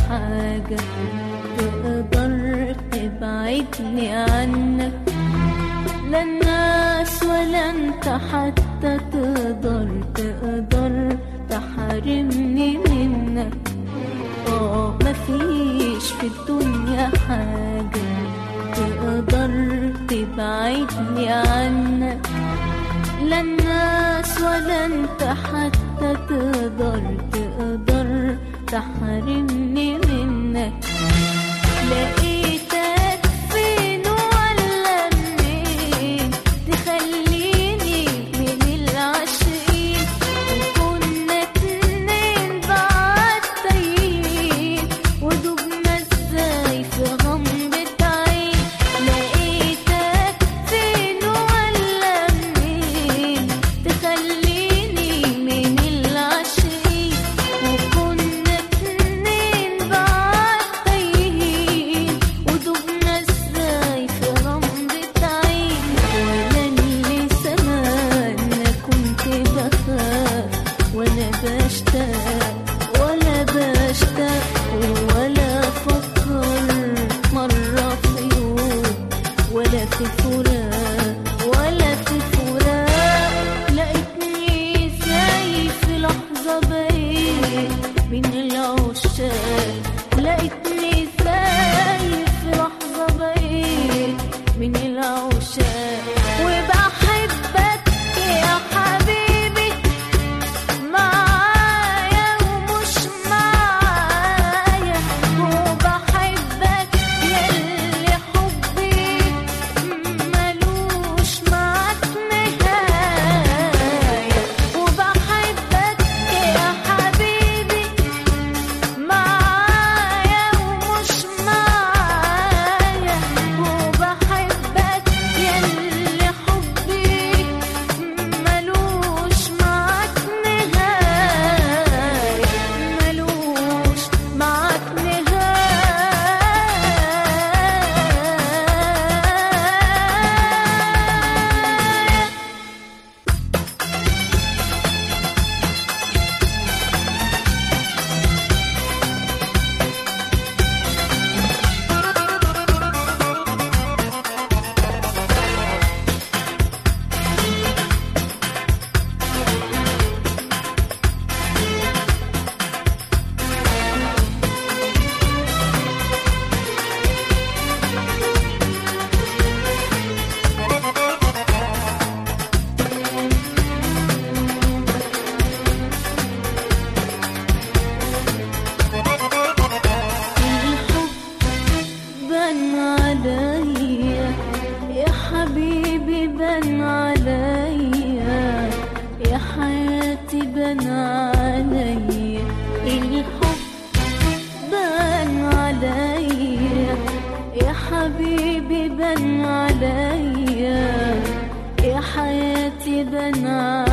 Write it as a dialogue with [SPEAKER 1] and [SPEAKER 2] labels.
[SPEAKER 1] حاجة تقدر تبعدني عنك لا الناس ولا انت حتى تقدر تقدر تحرمني منك اه مفيش في الدنيا حاجة تقدر تبعدني عنك لا الناس ولا انت حتى تقدر تقدر تحرمني منك لقيتك فين ولا منين تخليني من العاشقين وكنا اتنين بعد تايهين ودوبنا ازاي في غمضة عين لقيتك فين ولا منين تخليني من العاشقين وكنا اتنين بعد تايهين ودوبنا ازاي في غمضة عين ولا اللي سمعنا كنت بخاف وانا بشتاق ولا بشتاق ولا افكر مرة في يوم ولا في فراق ولا في فراق لقيتني زي في لحظة بقيت من العشاق لقيتني زي في لحظة بقيت من العشاق وبحبك يا حبيبي معايا ومش معايا وبحبك ياللي حبي ملوش معاك نهاية وبحبك يا حبيبي معايا ومش معايا وبحبك ياللي حبي ملوش معاك نهاية ملوش معاك نهاية الحب بان عليا يا حبيبي بان عليا يا حياتي بان عليا الحب بان عليا يا حبيبي بان عليا يا حياتي بان عليا